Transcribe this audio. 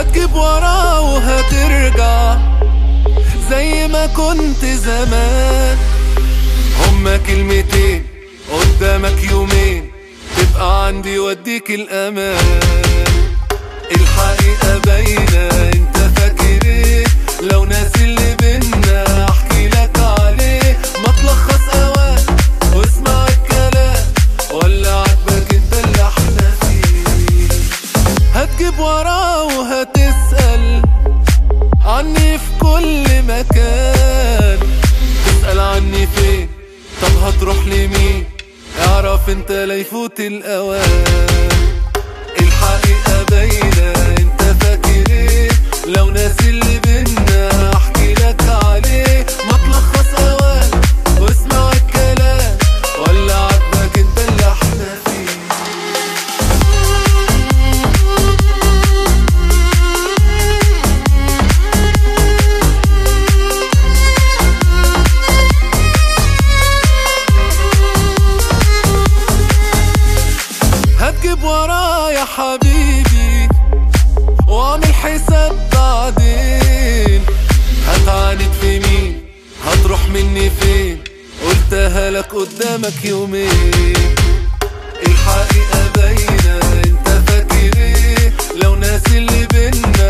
هتجيب وراه وهترجع زي ما كنت زمان هما كلمتين قدامك يومين تبقى عندي وديك الامان الحقيقة باينة انت فاكر ايه لو ناسي اللي بينا احكي لك عليه ما تلخص اوان واسمع الكلام ولا عاجبك انت اللي احنا فيه هتجيب وراه وهتسأل عني في كل مكان تسأل عني فين طب هتروح لمين اعرف انت لا يفوت الاوان الحقيقة باينة انت فاكر ايه لو ناسي اللي بينا احكي لك عليه ما تلخص اوان واسمع الكلام ولا عاجبك انت اللي احنا فيه هتجيب ورايا حبيبي واعمل حساب بعدين هتعاند في مين هتروح مني فين قلتها لك قدامك يومين الحقيقة باينة انت فاكر ايه لو ناسي اللي بينا